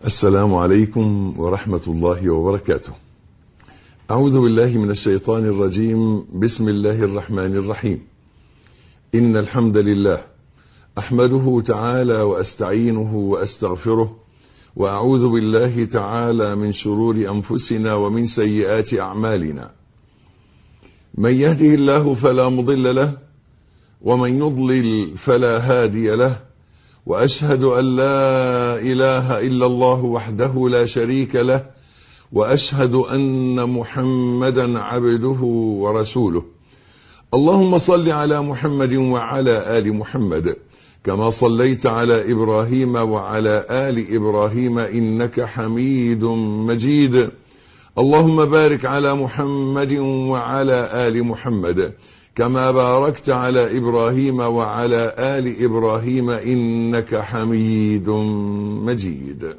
السلام عليكم ورحمة الله وبركاته. أعوذ بالله من الشيطان الرجيم، بسم الله الرحمن الرحيم. إن الحمد لله أحمده تعالى وأستعينه وأستغفره وأعوذ بالله تعالى من شرور أنفسنا ومن سيئات أعمالنا. من يهده الله فلا مضل له ومن يضلل فلا هادي له. واشهد ان لا اله الا الله وحده لا شريك له واشهد ان محمدا عبده ورسوله اللهم صل على محمد وعلى ال محمد كما صليت على ابراهيم وعلى ال ابراهيم انك حميد مجيد اللهم بارك على محمد وعلى ال محمد كما باركت على ابراهيم وعلى ال ابراهيم انك حميد مجيد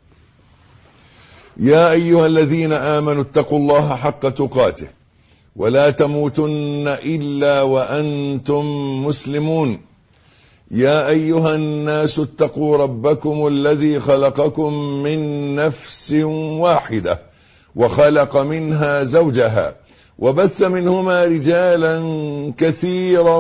يا ايها الذين امنوا اتقوا الله حق تقاته ولا تموتن الا وانتم مسلمون يا ايها الناس اتقوا ربكم الذي خلقكم من نفس واحده وخلق منها زوجها وبث منهما رجالا كثيرا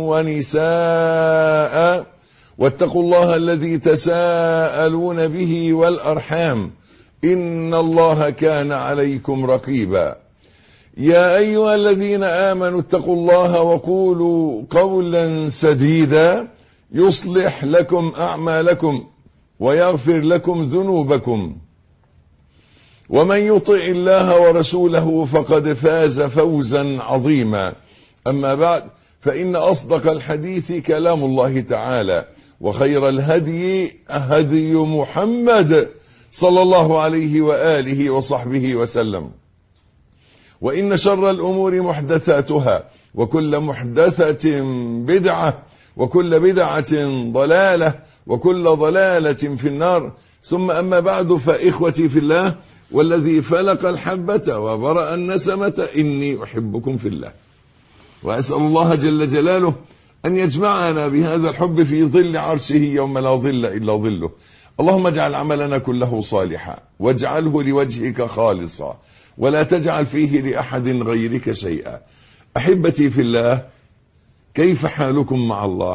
ونساء واتقوا الله الذي تساءلون به والارحام ان الله كان عليكم رقيبا يا ايها الذين امنوا اتقوا الله وقولوا قولا سديدا يصلح لكم اعمالكم ويغفر لكم ذنوبكم ومن يطع الله ورسوله فقد فاز فوزا عظيما اما بعد فان اصدق الحديث كلام الله تعالى وخير الهدي هدي محمد صلى الله عليه واله وصحبه وسلم وان شر الامور محدثاتها وكل محدثه بدعه وكل بدعه ضلاله وكل ضلاله في النار ثم اما بعد فاخوتي في الله والذي فلق الحبة وبرأ النسمة إني أحبكم في الله وأسأل الله جل جلاله أن يجمعنا بهذا الحب في ظل عرشه يوم لا ظل إلا ظله اللهم اجعل عملنا كله صالحا واجعله لوجهك خالصا ولا تجعل فيه لأحد غيرك شيئا أحبتي في الله كيف حالكم مع الله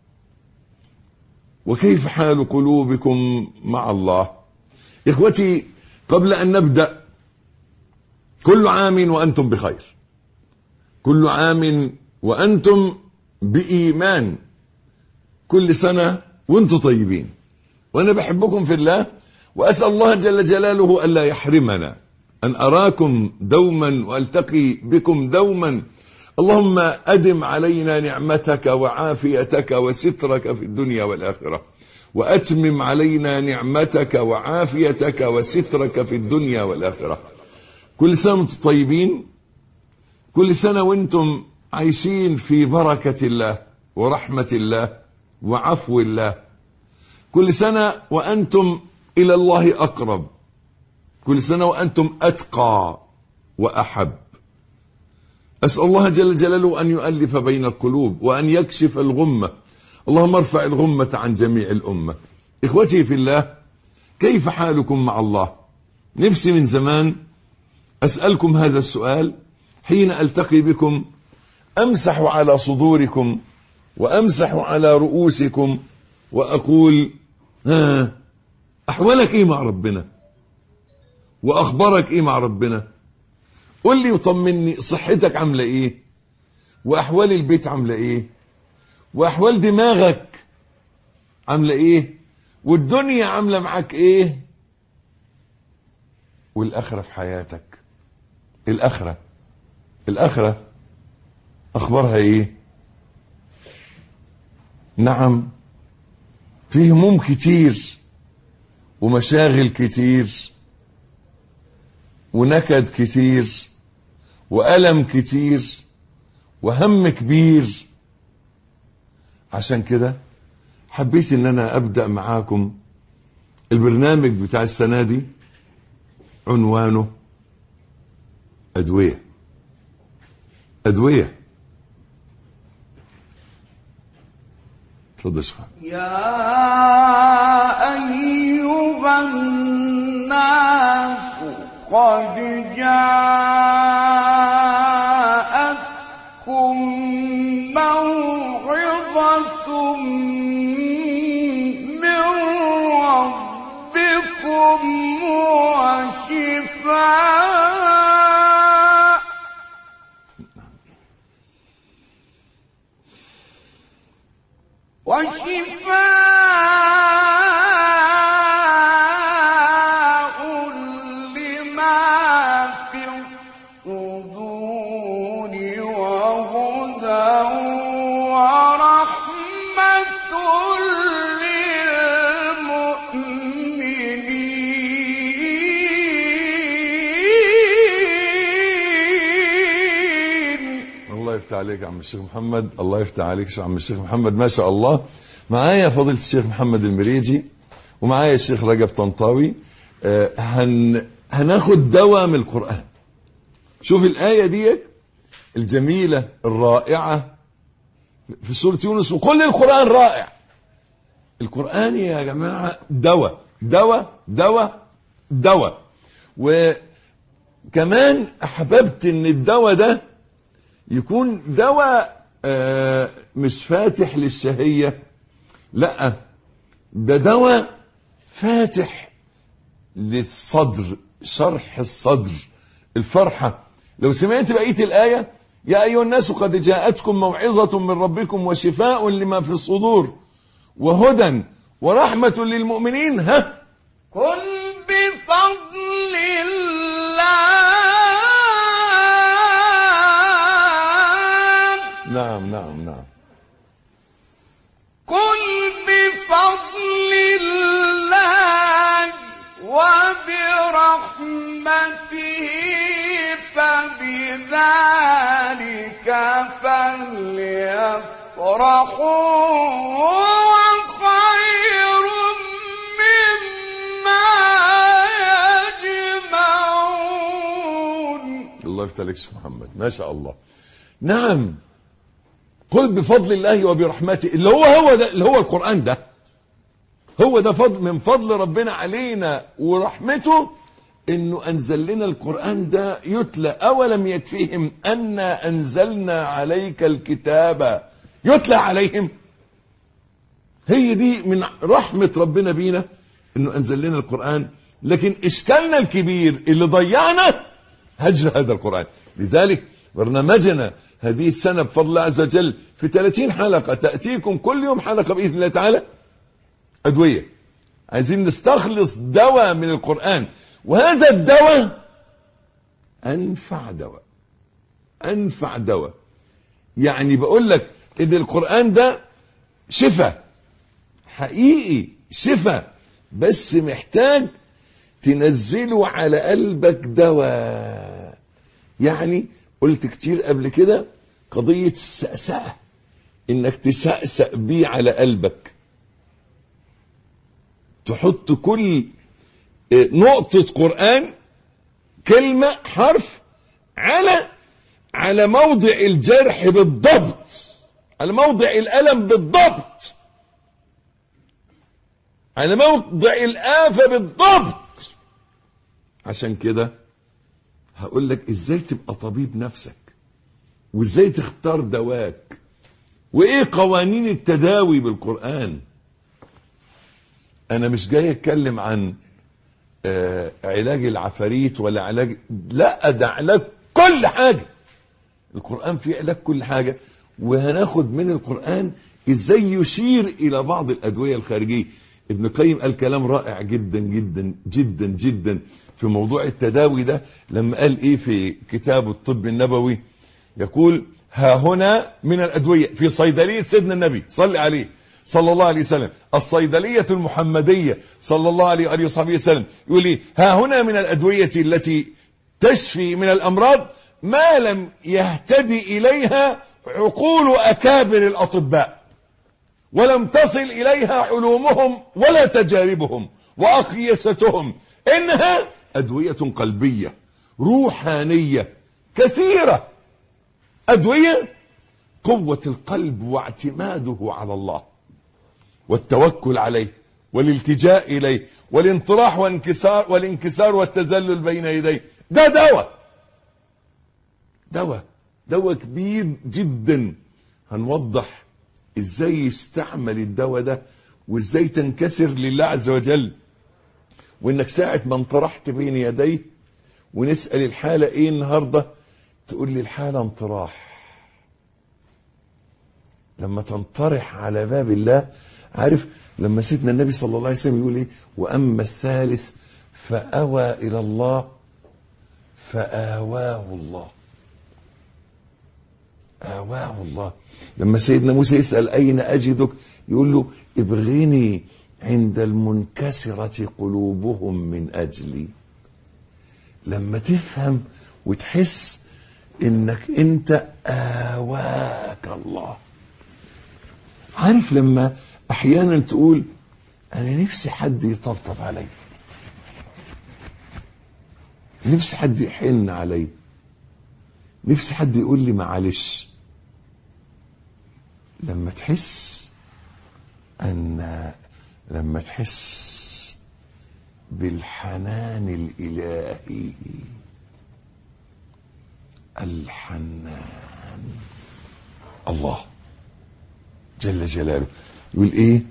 وكيف حال قلوبكم مع الله إخوتي قبل أن نبدأ كل عام وأنتم بخير كل عام وأنتم بإيمان كل سنة وأنتم طيبين وأنا بحبكم في الله وأسأل الله جل جلاله ألا يحرمنا أن أراكم دوما وألتقي بكم دوما اللهم أدم علينا نعمتك وعافيتك وسترك في الدنيا والآخرة واتمم علينا نعمتك وعافيتك وسترك في الدنيا والاخره كل سنه وانتم طيبين كل سنه وانتم عايشين في بركه الله ورحمه الله وعفو الله كل سنه وانتم الى الله اقرب كل سنه وانتم اتقى واحب اسال الله جل جلاله ان يؤلف بين القلوب وان يكشف الغمه اللهم ارفع الغمة عن جميع الأمة إخوتي في الله كيف حالكم مع الله نفسي من زمان أسألكم هذا السؤال حين ألتقي بكم أمسح على صدوركم وأمسح على رؤوسكم وأقول ها أحوالك إيه مع ربنا وأخبارك إيه مع ربنا قل لي وطمني صحتك عاملة إيه وأحوال البيت عاملة إيه واحوال دماغك عامله ايه والدنيا عامله معاك ايه والاخره في حياتك الاخره الاخره اخبارها ايه نعم في هموم كتير ومشاغل كتير ونكد كتير والم كتير وهم كبير عشان كده حبيت ان انا ابدا معاكم البرنامج بتاع السنه دي عنوانه ادويه ادويه اتفضل يا شيخ يا أيها قد جاءتكم موعظة من ربكم وشفاء وشفاء لما في الصدور وهدى ورحمة للمؤمنين الله يفتح عليك يا عم الشيخ محمد الله يفتح عليك يا عم الشيخ محمد ما شاء الله معايا فضيلة الشيخ محمد المريجي ومعايا الشيخ رجب طنطاوي آه، هن هناخد دواء من القرآن شوف الآية دي الجميلة الرائعة في سورة يونس وكل القرآن رائع القرآن يا جماعة دواء دواء دواء دواء وكمان أحببت إن الدواء ده يكون دواء آه، مش فاتح للشهية لا ده دواء فاتح للصدر شرح الصدر الفرحة لو سمعت بقية الآية يا أيها الناس قد جاءتكم موعظة من ربكم وشفاء لما في الصدور وهدى ورحمة للمؤمنين ها قل بفضل الله نعم نعم نعم قل بفضل الله وبرحمته فبذلك فليفرحوا هو خير مما يجمعون الله يفتح عليك يا شيخ محمد ما شاء الله نعم قل بفضل الله وبرحمته اللي هو هو ده اللي هو القرآن ده هو ده فضل من فضل ربنا علينا ورحمته انه انزل لنا القرآن ده يتلى اولم يكفيهم انا انزلنا عليك الكتاب يتلى عليهم هي دي من رحمة ربنا بينا انه انزل لنا القرآن لكن اشكالنا الكبير اللي ضيعنا هجر هذا القرآن لذلك برنامجنا هذه السنة بفضل الله عز وجل في 30 حلقة تأتيكم كل يوم حلقة بإذن الله تعالى أدوية عايزين نستخلص دواء من القرآن وهذا الدواء أنفع دواء أنفع دواء يعني بقول لك إن القرآن ده شفاء حقيقي شفاء بس محتاج تنزله على قلبك دواء يعني قلت كتير قبل كده قضية السأسأة انك تسأسأ بيه على قلبك تحط كل آه، نقطة قرآن كلمة حرف على على موضع الجرح بالضبط على موضع الألم بالضبط على موضع الآفة بالضبط عشان كده هقول لك ازاي تبقى طبيب نفسك وازاي تختار دواك وايه قوانين التداوي بالقرآن انا مش جاي اتكلم عن آه علاج العفاريت ولا علاج لا ده علاج كل حاجة القرآن فيه علاج كل حاجة وهناخد من القرآن ازاي يشير الى بعض الادوية الخارجية ابن القيم قال كلام رائع جدا جدا جدا جدا في موضوع التداوي ده لما قال ايه في كتاب الطب النبوي يقول ها هنا من الادوية في صيدلية سيدنا النبي صلي عليه صلى الله عليه وسلم الصيدلية المحمدية صلى الله عليه وآله وصحبه وسلم يقول لي ها هنا من الأدوية التي تشفي من الأمراض ما لم يهتدي إليها عقول أكابر الأطباء ولم تصل إليها علومهم ولا تجاربهم وأقيستهم إنها أدوية قلبية روحانية كثيرة أدوية قوة القلب واعتماده على الله والتوكل عليه والالتجاء إليه والانطراح والانكسار والانكسار والتذلل بين يديه ده دواء دواء دواء كبير جدا هنوضح ازاي يستعمل الدواء ده وازاي تنكسر لله عز وجل وانك ساعة ما انطرحت بين يديه ونسأل الحالة ايه النهاردة تقول لي الحالة انطراح لما تنطرح على باب الله عارف لما سيدنا النبي صلى الله عليه وسلم يقول ايه واما الثالث فاوى الى الله فاواه الله آواه الله لما سيدنا موسى يسأل أين أجدك يقول له ابغني عند المنكسرة قلوبهم من أجلي لما تفهم وتحس انك انت آواك الله عارف لما احيانا تقول انا نفسي حد يطبطب علي نفسي حد يحن علي نفسي حد يقول لي معلش لما تحس ان لما تحس بالحنان الالهي الحنان الله جل جلاله يقول ايه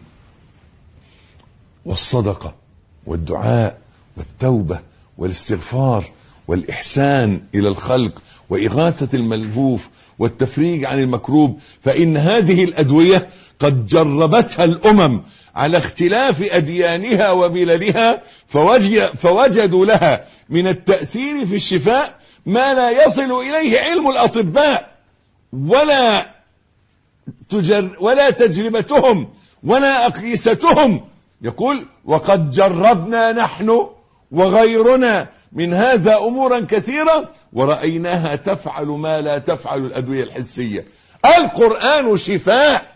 والصدقه والدعاء والتوبه والاستغفار والاحسان الى الخلق واغاثه الملهوف والتفريج عن المكروب فان هذه الادويه قد جربتها الامم على اختلاف اديانها ومللها فوجد فوجدوا لها من التاثير في الشفاء ما لا يصل اليه علم الاطباء ولا تجر ولا تجربتهم ولا اقيستهم يقول وقد جربنا نحن وغيرنا من هذا امورا كثيره ورايناها تفعل ما لا تفعل الادويه الحسيه القران شفاء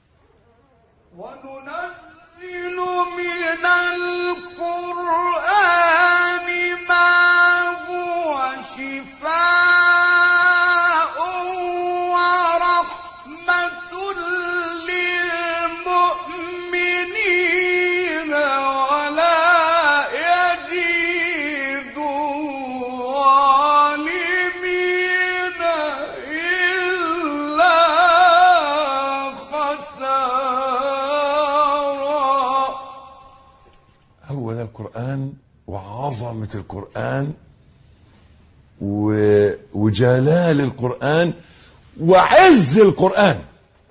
وننزل من القرآن ما هو شفاء ورحمة للمؤمنين ولا يزيد الظالمين إلا خسارا هو ده القرآن وعظمة القرآن و... وجلال القرآن وعز القرآن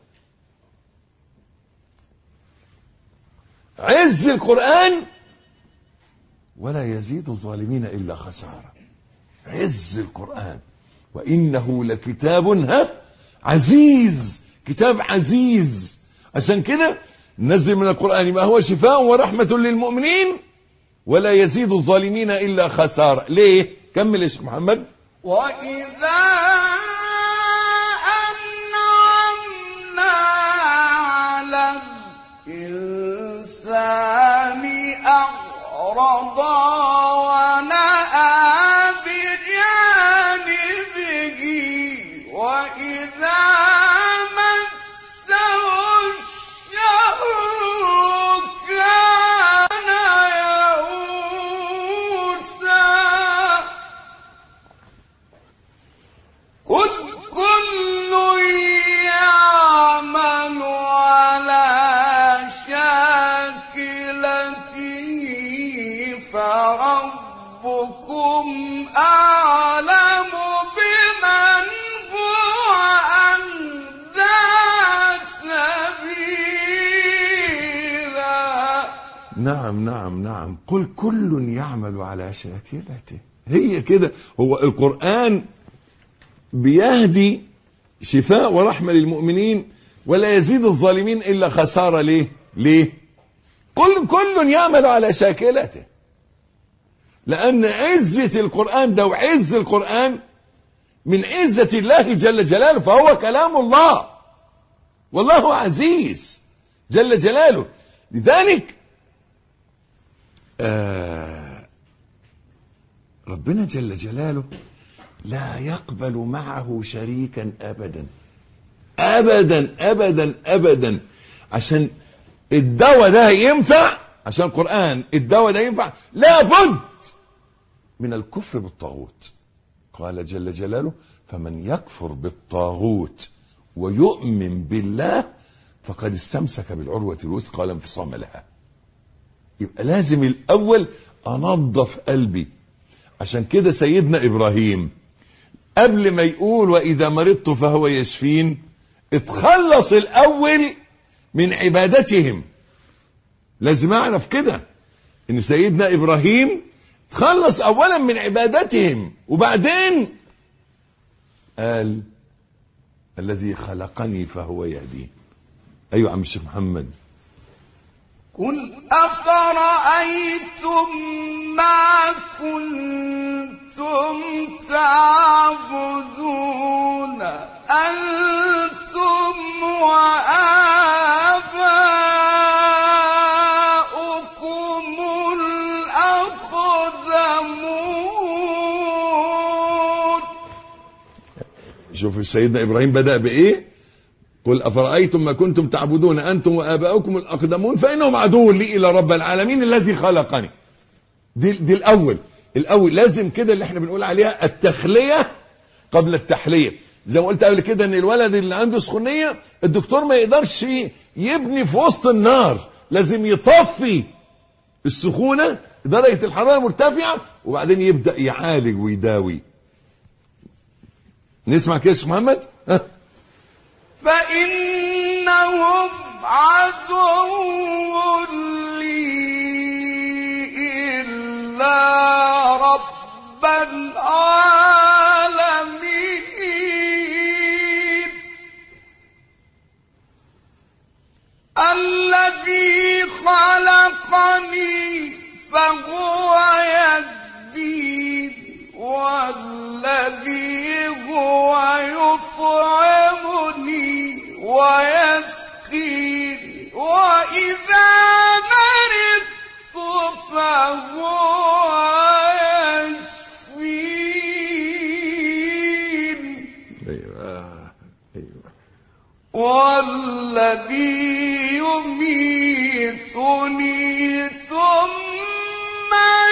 عز القرآن ولا يزيد الظالمين إلا خسارة عز القرآن وإنه لكتاب ها عزيز كتاب عزيز عشان كده نزل من القرآن ما هو شفاء ورحمة للمؤمنين ولا يزيد الظالمين إلا خسارة ليه كمل يا شيخ محمد وإذا أنعمنا على الإنسان أعرض ونأى بجانبه وإذا مسه الشر كان يئوسا قل كل يعمل على شاكلته فربكم أعلم بمن هو أهدى سبيلا نعم نعم نعم قل كل يعمل على شاكلته هي كده هو القرآن بيهدي شفاء ورحمة للمؤمنين ولا يزيد الظالمين إلا خسارة ليه ليه كل كل يعمل على شاكلته لأن عزة القرآن ده وعز القرآن من عزة الله جل جلاله فهو كلام الله والله عزيز جل جلاله لذلك آه ربنا جل جلاله لا يقبل معه شريكا ابدا ابدا ابدا ابدا عشان الدواء ده ينفع عشان القرآن الدواء ده ينفع لابد من الكفر بالطاغوت قال جل جلاله فمن يكفر بالطاغوت ويؤمن بالله فقد استمسك بالعروة الوثقى لا انفصام لها يبقى لازم الأول أنظف قلبي عشان كده سيدنا إبراهيم قبل ما يقول وإذا مرضت فهو يشفين اتخلص الأول من عبادتهم لازم أعرف كده إن سيدنا إبراهيم تخلص أولا من عبادتهم وبعدين قال الذي خلقني فهو يهدين أيوة عم الشيخ محمد قل أفرأيتم ما كنتم تعبدون أنتم وآباؤكم الأقدمون شوف سيدنا إبراهيم بدأ بإيه قل أفرأيتم ما كنتم تعبدون أنتم وآباؤكم الأقدمون فإنهم عدو لي إلى رب العالمين الذي خلقني دي, دي الأول الأول لازم كده اللي احنا بنقول عليها التخلية قبل التحلية زي ما قلت قبل كده ان الولد اللي عنده سخونية الدكتور ما يقدرش يبني في وسط النار لازم يطفي السخونة درجة الحرارة مرتفعة وبعدين يبدأ يعالج ويداوي نسمع كده يا شيخ محمد ها فإنهم عدو لي إلا رب العالمين الذي خلقني فهو يهدين والذي هو يطعمني ويسقيني وإذا مرضت فهو يشفين ايوه ايوه والذي يميتني ثم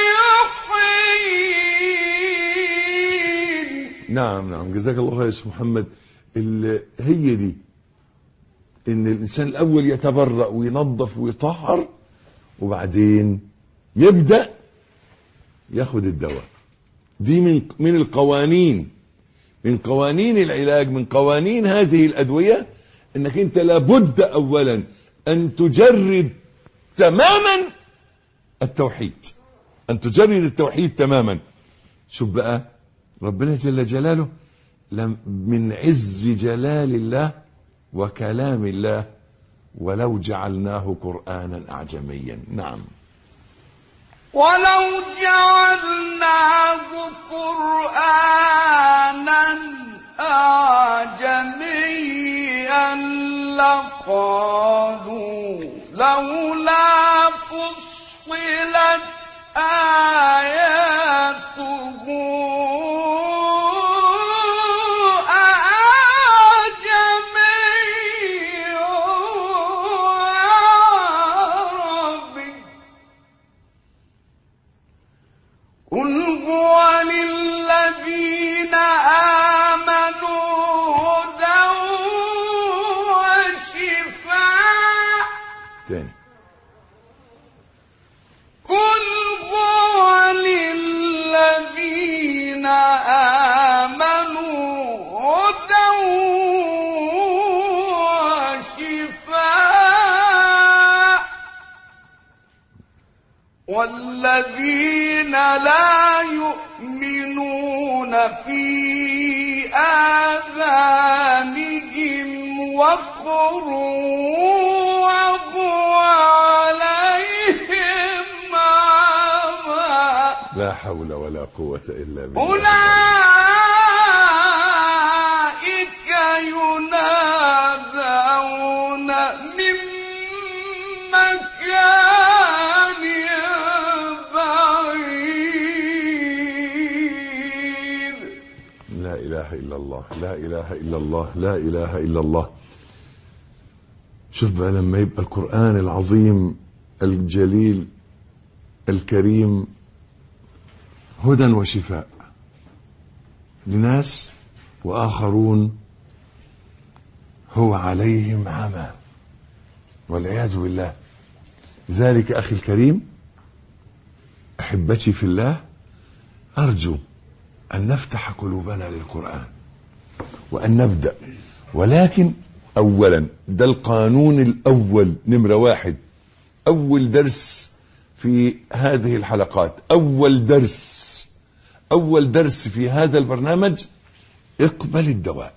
يحيين نعم نعم جزاك الله خير يا شيخ محمد ال- هي دي ان الانسان الاول يتبرأ وينظف ويطهر وبعدين يبدأ ياخد الدواء دي من من القوانين من قوانين العلاج من قوانين هذه الادويه انك انت لابد اولا ان تجرد تماما التوحيد ان تجرد التوحيد تماما شوف بقى ربنا جل جلاله لم من عز جلال الله وكلام الله ولو جعلناه قرانا اعجميا نعم ولو جعلناه قرآنا أعجميا لقالوا لولا فصلت آياته أعجمي وعربي قل هو للذين آمنوا هدى وشفاء تاني قل هو للذين آمنوا هدى وشفاء والذين لا يؤمنون في آذانهم وقر وهو عليهم عمى لا حول ولا قوة إلا بالله أولئك ينادون من مكان بعيد لا إله إلا الله لا إله إلا الله لا إله إلا الله شوف بقى لما يبقى القرآن العظيم الجليل الكريم هدى وشفاء لناس واخرون هو عليهم عمى والعياذ بالله لذلك اخي الكريم احبتي في الله ارجو ان نفتح قلوبنا للقران وان نبدا ولكن اولا ده القانون الاول نمره واحد اول درس في هذه الحلقات اول درس اول درس في هذا البرنامج اقبل الدواء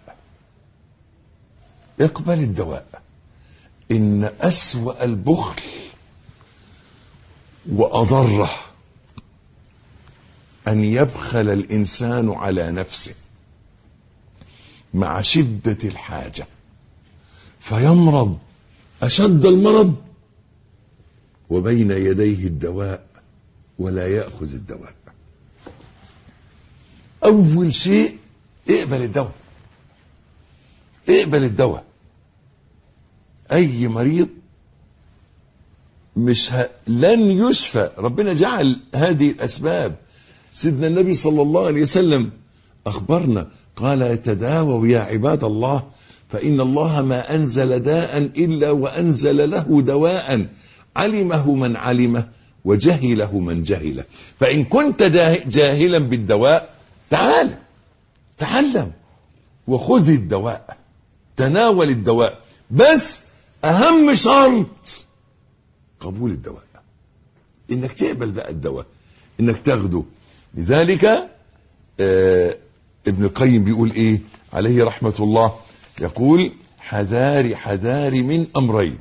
اقبل الدواء ان اسوا البخل واضره ان يبخل الانسان على نفسه مع شده الحاجه فيمرض اشد المرض وبين يديه الدواء ولا ياخذ الدواء اول شيء اقبل الدواء اقبل الدواء اي مريض مش ه... لن يشفى ربنا جعل هذه الاسباب سيدنا النبي صلى الله عليه وسلم اخبرنا قال تداووا يا عباد الله فان الله ما انزل داء الا وانزل له دواء علمه من علمه وجهله من جهله فان كنت جاهلا بالدواء تعال تعلم وخذ الدواء تناول الدواء بس اهم شرط قبول الدواء انك تقبل بقى الدواء انك تاخده لذلك آه ابن القيم بيقول ايه عليه رحمة الله يقول حذاري حذاري من امرين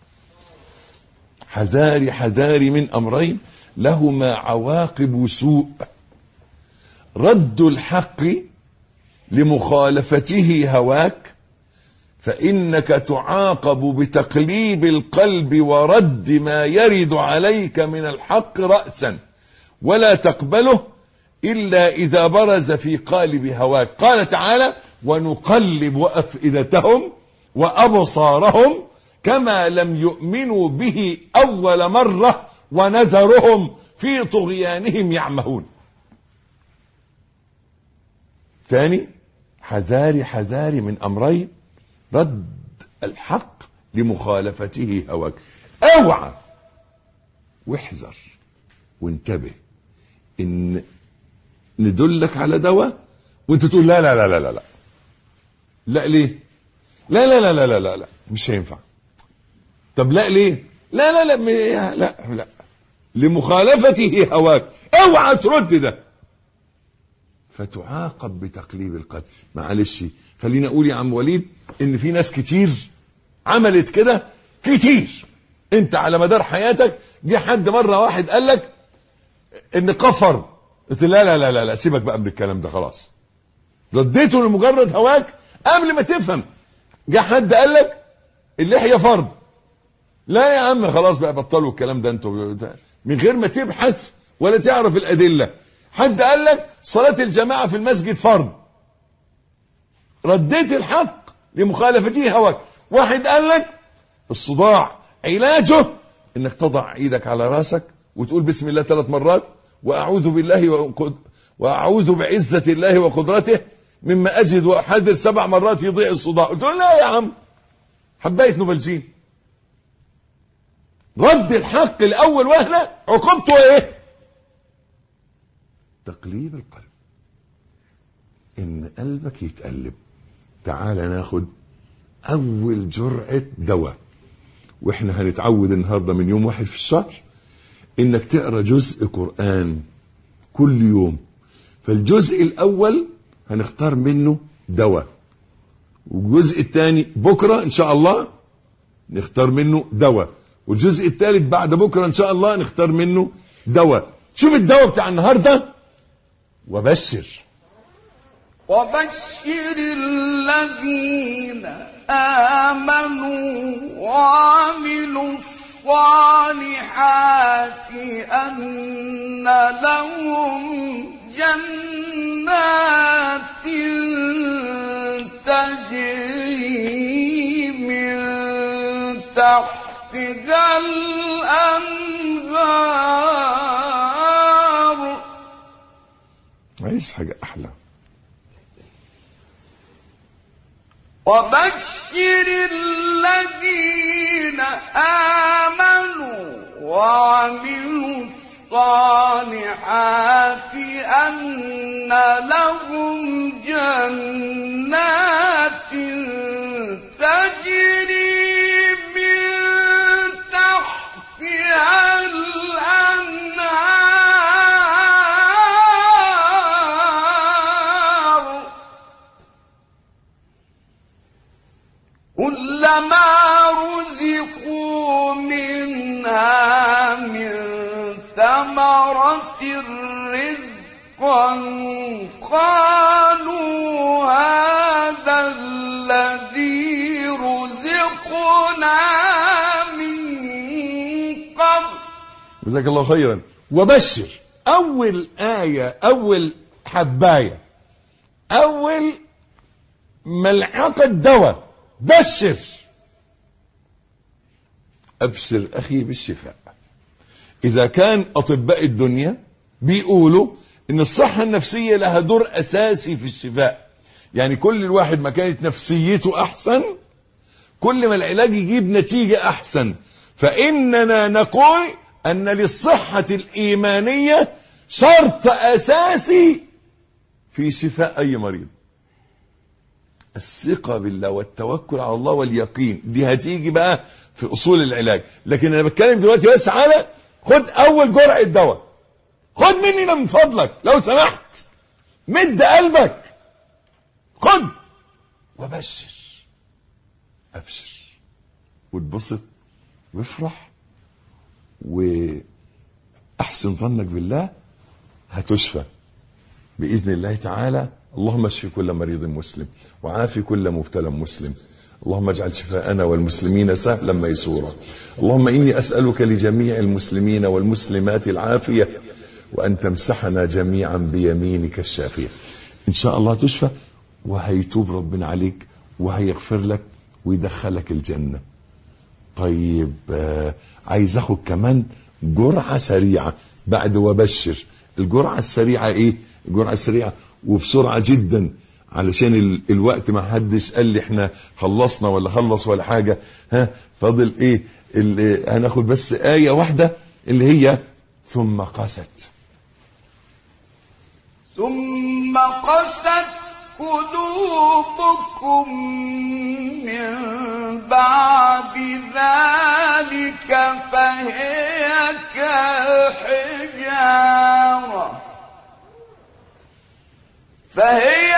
حذاري حذاري من امرين لهما عواقب سوء رد الحق لمخالفته هواك فانك تعاقب بتقليب القلب ورد ما يرد عليك من الحق راسا ولا تقبله الا اذا برز في قالب هواك قال تعالى ونقلب افئدتهم وابصارهم كما لم يؤمنوا به اول مره ونذرهم في طغيانهم يعمهون ثاني حذاري حذاري من امرين رد الحق لمخالفته هواك اوعى واحذر وانتبه ان ندلك على دواء وانت تقول لا لا لا لا لا لا لا ليه لا لا لا لا لا لا, لا. مش هينفع طب لا ليه لا لا لا لا لا, لا. لمخالفته هواك اوعى ترد ده فتعاقب بتقليب القلب معلش خليني اقول يا عم وليد ان في ناس كتير عملت كده كتير انت على مدار حياتك جه حد مره واحد قال لك ان كفر قلت لا لا لا لا لا سيبك بقى من الكلام ده خلاص رديته لمجرد هواك قبل ما تفهم جه حد قال لك اللحيه فرض لا يا عم خلاص بقى بطلوا الكلام ده انتوا من غير ما تبحث ولا تعرف الادله حد قال لك صلاه الجماعه في المسجد فرض رديت الحق لمخالفته هواك واحد قال لك الصداع علاجه انك تضع ايدك على راسك وتقول بسم الله ثلاث مرات واعوذ بالله وقد واعوذ بعزه الله وقدرته مما اجد واحذر سبع مرات يضيع الصداع قلت له لا يا عم حبايه نوفالجين رد الحق لاول وهله عقوبته ايه تقليب القلب ان قلبك يتقلب تعال ناخد اول جرعه دواء واحنا هنتعود النهارده من يوم واحد في الشهر انك تقرا جزء قران كل يوم فالجزء الاول هنختار منه دواء والجزء الثاني بكره ان شاء الله نختار منه دواء والجزء الثالث بعد بكره ان شاء الله نختار منه دواء شوف الدواء بتاع النهارده وبشر وبشر الذين آمنوا وعملوا الصالحات أن لهم جنات تجري من تحتها الأنهار عايز حاجة أحلى وبشر الذين آمنوا وعملوا الصالحات أن لهم جنات تجري من تحتها الأنهار كلما رزقوا منها من ثمرة رزقا قالوا هذا الذي رزقنا من قبل جزاك الله خيرا وبشر أول آية أول حباية أول ملعقة دواء بشر أبشر أخي بالشفاء إذا كان أطباء الدنيا بيقولوا إن الصحة النفسية لها دور أساسي في الشفاء يعني كل الواحد ما كانت نفسيته أحسن كل ما العلاج يجيب نتيجة أحسن فإننا نقول أن للصحة الإيمانية شرط أساسي في شفاء أي مريض الثقة بالله والتوكل على الله واليقين دي هتيجي بقى في أصول العلاج لكن أنا بتكلم دلوقتي بس على خد أول جرعة دواء خد مني من فضلك لو سمحت مد قلبك خد وبشر أبشر واتبسط وافرح وأحسن ظنك بالله هتشفى بإذن الله تعالى اللهم اشف كل مريض مسلم وعافي كل مبتلى مسلم اللهم اجعل شفاءنا والمسلمين سهلا ميسورا اللهم إني أسألك لجميع المسلمين والمسلمات العافية وأن تمسحنا جميعا بيمينك الشافية إن شاء الله تشفى وهيتوب ربنا عليك وهيغفر لك ويدخلك الجنة طيب آه، عايز اخد كمان جرعة سريعة بعد وبشر الجرعة السريعة ايه الجرعة السريعة وبسرعة جدا علشان ال- الوقت ما حدش قال لي احنا خلصنا ولا خلص ولا حاجة ها فاضل ايه ال- هناخد بس آية واحدة اللي هي ثم قست ثم قست قلوبكم من بعد ذلك فهي كالحجارة فهي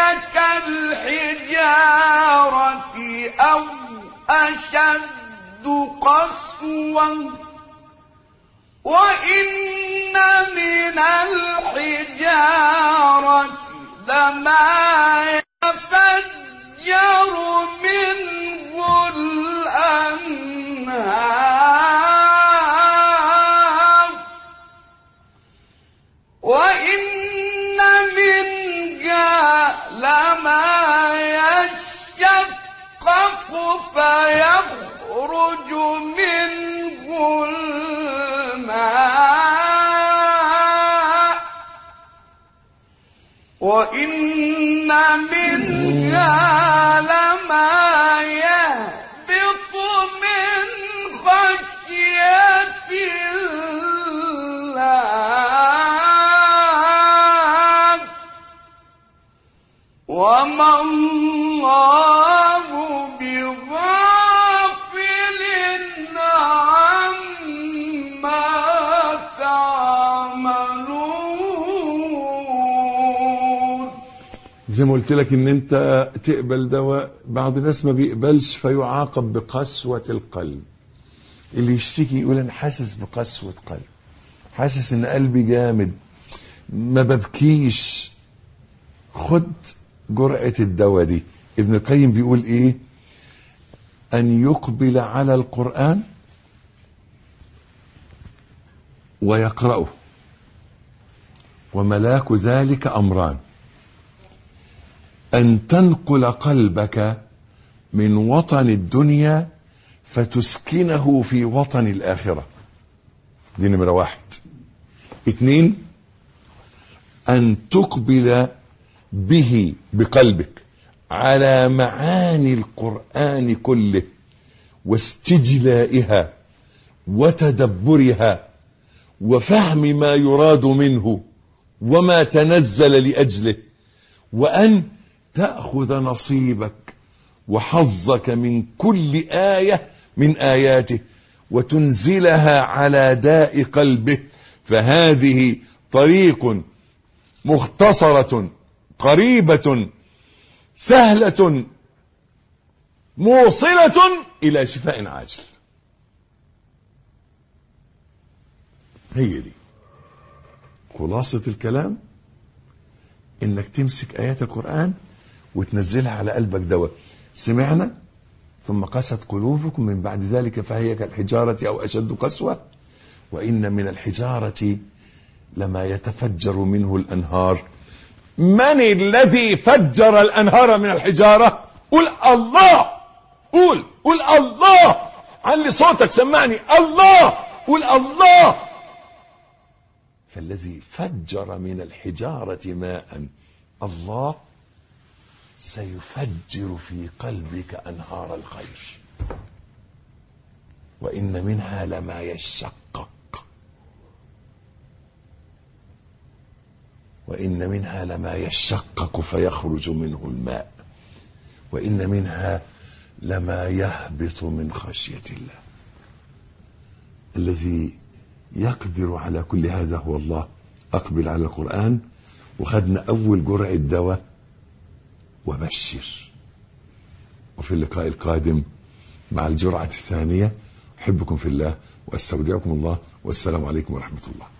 كالحجارة أو أشد قسوةً وإن من الحجارة لما يفجر منه الأنهار وإن منها لما يشقق فيخرج منه الماء وإن منها لما يهبط من خشية الله وما الله بغافل عما تعملون زي ما قلت لك ان انت تقبل دواء بعض الناس ما بيقبلش فيعاقب بقسوة القلب اللي يشتكي يقول انا حاسس بقسوة قلب حاسس ان قلبي جامد ما ببكيش خد جرعة الدواء دي ابن القيم بيقول ايه ان يقبل على القرآن ويقرأه وملاك ذلك امران أن تنقل قلبك من وطن الدنيا فتسكنه في وطن الآخرة دي نمرة واحد اتنين أن تقبل به بقلبك على معاني القرآن كله واستجلائها وتدبرها وفهم ما يراد منه وما تنزل لأجله وأن تأخذ نصيبك وحظك من كل آية من آياته وتنزلها على داء قلبه فهذه طريق مختصرة قريبة سهلة موصلة إلى شفاء عاجل هي دي خلاصة الكلام انك تمسك ايات القرآن وتنزلها على قلبك دواء سمعنا ثم قست قلوبكم من بعد ذلك فهي كالحجارة او اشد قسوة وان من الحجارة لما يتفجر منه الانهار من الذي فجر الانهار من الحجارة قول الله قول قول الله علي صوتك سمعني الله قول الله فالذي فجر من الحجارة ماء الله سيفجر في قلبك أنهار الخير وإن منها لما يشقق وإن منها لما يشقق فيخرج منه الماء وإن منها لما يهبط من خشية الله الذي يقدر على كل هذا هو الله أقبل على القرآن وخدنا أول جرعة دواء وبشر وفي اللقاء القادم مع الجرعة الثانية أحبكم في الله وأستودعكم الله والسلام عليكم ورحمة الله